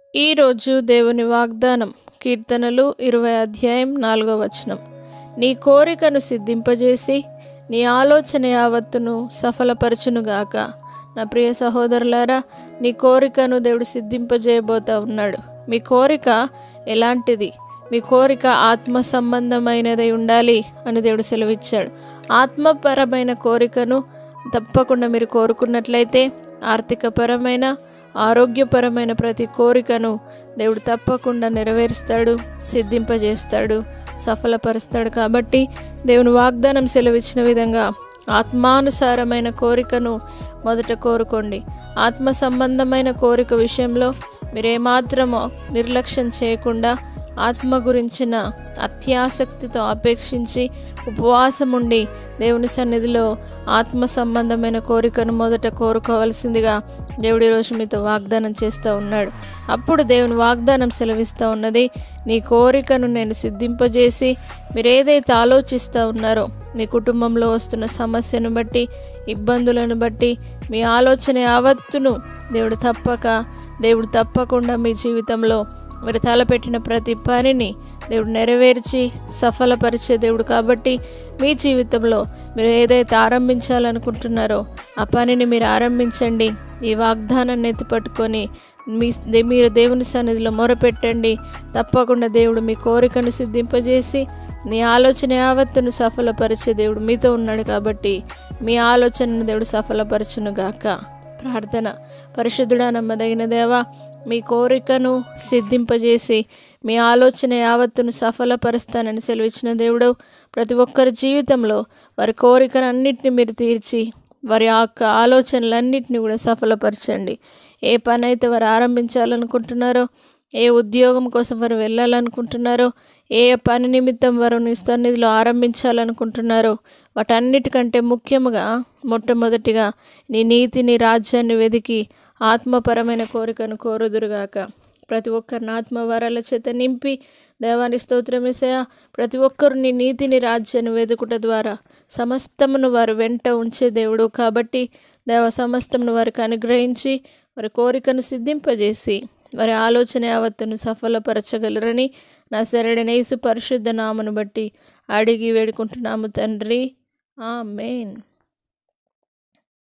ఈరోజు దేవుని వాగ్దానం కీర్తనలు ఇరవై అధ్యాయం నాలుగో వచనం నీ కోరికను సిద్ధింపజేసి నీ ఆలోచన యావత్తును సఫలపరచునుగాక నా ప్రియ సహోదరులారా నీ కోరికను దేవుడు సిద్ధింపజేయబోతా ఉన్నాడు మీ కోరిక ఎలాంటిది మీ కోరిక ఆత్మ సంబంధమైనదై ఉండాలి అని దేవుడు సెలవిచ్చాడు ఆత్మపరమైన కోరికను తప్పకుండా మీరు కోరుకున్నట్లయితే ఆర్థికపరమైన ఆరోగ్యపరమైన ప్రతి కోరికను దేవుడు తప్పకుండా నెరవేరుస్తాడు సిద్ధింపజేస్తాడు సఫలపరుస్తాడు కాబట్టి దేవుని వాగ్దానం సెలవిచ్చిన విధంగా ఆత్మానుసారమైన కోరికను మొదట కోరుకోండి ఆత్మ సంబంధమైన కోరిక విషయంలో మీరేమాత్రమో నిర్లక్ష్యం చేయకుండా ఆత్మ గురించిన అత్యాసక్తితో అపేక్షించి ఉపవాసం ఉండి దేవుని సన్నిధిలో ఆత్మ సంబంధమైన కోరికను మొదట కోరుకోవాల్సిందిగా దేవుడి రోజు మీతో వాగ్దానం చేస్తూ ఉన్నాడు అప్పుడు దేవుని వాగ్దానం సెలవిస్తూ ఉన్నది నీ కోరికను నేను సిద్ధింపజేసి మీరు ఏదైతే ఆలోచిస్తూ ఉన్నారో మీ కుటుంబంలో వస్తున్న సమస్యను బట్టి ఇబ్బందులను బట్టి మీ ఆలోచన యావత్తును దేవుడు తప్పక దేవుడు తప్పకుండా మీ జీవితంలో మీరు తలపెట్టిన ప్రతి పనిని దేవుడు నెరవేర్చి సఫలపరిచే దేవుడు కాబట్టి మీ జీవితంలో మీరు ఏదైతే ఆరంభించాలనుకుంటున్నారో ఆ పనిని మీరు ఆరంభించండి ఈ వాగ్దానాన్ని ఎత్తిపట్టుకొని మీ మీరు దేవుని సన్నిధిలో మొరపెట్టండి తప్పకుండా దేవుడు మీ కోరికను సిద్ధింపజేసి నీ ఆలోచన యావత్తును సఫలపరిచే దేవుడు మీతో ఉన్నాడు కాబట్టి మీ ఆలోచనను దేవుడు సఫలపరచును గాక ప్రార్థన పరిశుద్ధుడా నమ్మదగిన దేవా మీ కోరికను సిద్ధింపజేసి మీ ఆలోచన యావత్తును సఫలపరుస్తానని సెలవిచ్చిన దేవుడు ప్రతి ఒక్కరి జీవితంలో వారి కోరికలన్నింటినీ మీరు తీర్చి వారి యొక్క ఆలోచనలన్నింటినీ కూడా సఫలపరచండి ఏ పని అయితే వారు ఆరంభించాలనుకుంటున్నారో ఏ ఉద్యోగం కోసం వారు వెళ్ళాలనుకుంటున్నారో ఏ పని నిమిత్తం వారు నీ సన్నిధిలో ఆరంభించాలనుకుంటున్నారో వాటన్నిటికంటే ముఖ్యముగా మొట్టమొదటిగా నీ నీతిని రాజ్యాన్ని వెదికి ఆత్మపరమైన కోరికను కోరుదురుగాక ప్రతి ఒక్కరిని ఆత్మవరాల చేత నింపి దేవాని స్తోత్రమేసయ ప్రతి ఒక్కరు నీ నీతిని రాజ్యాన్ని వెదుకుట ద్వారా సమస్తమును వారు వెంట ఉంచే దేవుడు కాబట్టి దేవ సమస్తమును వారికి అనుగ్రహించి వారి కోరికను సిద్ధింపజేసి వారి ఆలోచన యావత్తును సఫలపరచగలరని నా శరణేసు పరిశుద్ధ నామను బట్టి అడిగి వేడుకుంటున్నాము తండ్రి ఆ మెయిన్